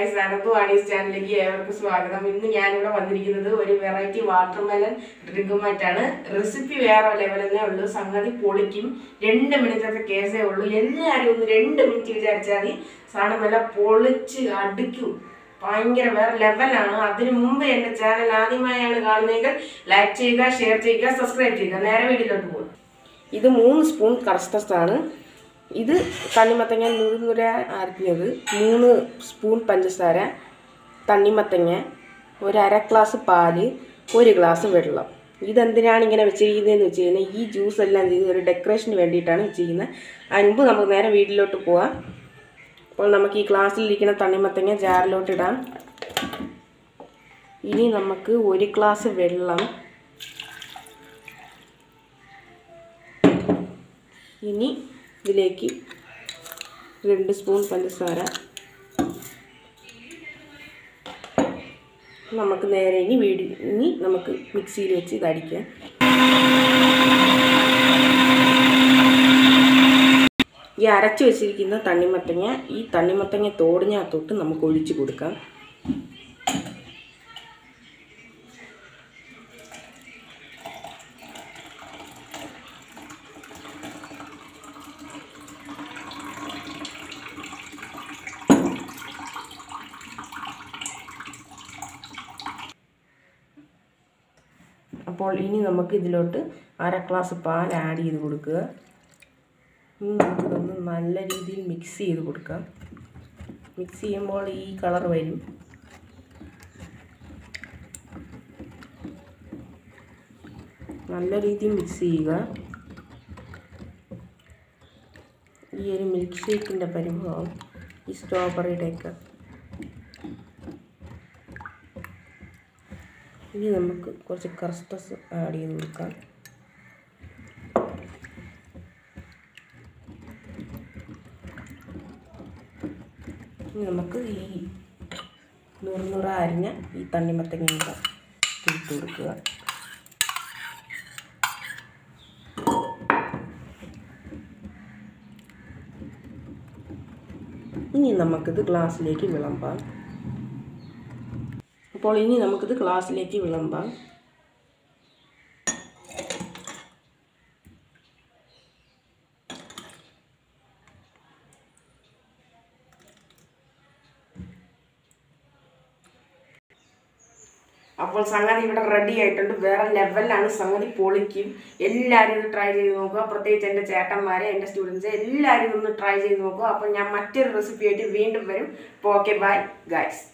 guys അനബു Anne's ചാനലിലേക്ക് ഏവർക്കും സ്വാഗതം ഇന്ന് ഞാനിവിടെ വന്നിരിക്കുന്നത് ഒരു വെറൈറ്റി വാട്ടർമെലൻ ഡ്രിങ്കുമായിട്ടാണ് റെസിപ്പി വേറെ ലെവലെന്നേ ഉള്ളൂ സംഗതി പൊളിക്കും രണ്ട് മിനിറ്റത്തെ കേസേ ഉള്ളൂ എല്ലാവരും ഒന്ന് രണ്ട് മിനിറ്റ് വിചാരിച്ചാൽ മതി സാധനം എല്ലാം പൊളിച്ച് അടുക്കും ഭയങ്കര വേറെ ലെവലാണ് അതിനു മുമ്പ് എൻ്റെ ചാനൽ ആദ്യമായാണ് കാണുന്നതെങ്കിൽ ലൈക്ക് ചെയ്യുക ഷെയർ ചെയ്യുക സബ്സ്ക്രൈബ് ചെയ്യുക നേരെ വീട്ടിലോട്ട് പോകും ഇത് മൂന്ന് സ്പൂൺ കർസ്റ്റസാണ് ഇത് തണ്ണിമത്തങ്ങ നുറുനുര അരിഞ്ഞത് മൂന്ന് സ്പൂൺ പഞ്ചസാര തണ്ണിമത്തങ്ങ ഒരു അര ഗ്ലാസ് പാല് ഒരു ഗ്ലാസ് വെള്ളം ഇതെന്തിനാണ് ഇങ്ങനെ വെച്ചിരിക്കുന്നതെന്ന് വെച്ച് കഴിഞ്ഞാൽ ഈ ജ്യൂസ് എല്ലാം ചെയ്ത് ഒരു ഡെക്കറേഷന് വേണ്ടിയിട്ടാണ് വെച്ചിരിക്കുന്നത് അതിന് മുമ്പ് നമുക്ക് നേരെ വീട്ടിലോട്ട് പോവാം അപ്പോൾ നമുക്ക് ഈ ഗ്ലാസ്സിലിരിക്കുന്ന തണ്ണിമത്തങ്ങ ജാറിലോട്ട് ഇടാം ഇനി നമുക്ക് ഒരു ഗ്ലാസ് വെള്ളം ഇനി ഇതിലേക്ക് രണ്ട് സ്പൂൺ പഞ്ചസാര നമുക്ക് നേരെ ഇനി വീടി ഇനി നമുക്ക് മിക്സിയിൽ വെച്ച് ഇതടിക്കാം ഈ അരച്ച് വെച്ചിരിക്കുന്ന തണ്ണിമത്തങ്ങ ഈ തണ്ണിമത്തങ്ങ തോടിനകത്തോട്ട് നമുക്ക് ഒഴിച്ച് കൊടുക്കാം അപ്പോൾ ഇനി നമുക്ക് ഇതിലോട്ട് അര ഗ്ലാസ് പാൽ ആഡ് ചെയ്ത് കൊടുക്കുക ഇനി നമുക്കിതൊന്ന് നല്ല രീതിയിൽ മിക്സ് ചെയ്ത് കൊടുക്കാം മിക്സ് ചെയ്യുമ്പോൾ ഈ കളർ വരും നല്ല രീതിയിൽ മിക്സ് ചെയ്യുക ഈ ഒരു മിൽക്ക് ഷേക്കിൻ്റെ പരിഭവം ഈ സ്ട്രോബെറിയുടെയൊക്കെ ഇനി നമുക്ക് കുറച്ച് കർസ്റ്റസ് ആഡ് ചെയ്ത് കൊടുക്കാം ഇനി നമുക്ക് ഈ നുറുനുറ അരിഞ്ഞ ഈ തണ്ണിമത്തങ്ങ കൂടെ ഇട്ട് കൊടുക്കുക ഇനി നമുക്കിത് ഗ്ലാസ്സിലേക്ക് വിളമ്പാം അപ്പോൾ ഇനി നമുക്കിത് ഗ്ലാസ്സിലേക്ക് വിളമ്പാം അപ്പോൾ സംഗതി ഇവിടെ റെഡി ആയിട്ടുണ്ട് വേറെ ലെവലിലാണ് സംഗതി പൊളിക്കും എല്ലാവരും ഇത് ട്രൈ ചെയ്ത് നോക്കുക പ്രത്യേകിച്ച് എൻ്റെ ചേട്ടന്മാരെ എൻ്റെ സ്റ്റുഡൻസ് എല്ലാവരും ഒന്ന് ട്രൈ ചെയ്ത് നോക്കുക അപ്പോൾ ഞാൻ മറ്റൊരു റെസിപ്പി ആയിട്ട് വീണ്ടും വരും അപ്പോൾ ഓക്കെ ബൈ ഗൈസ്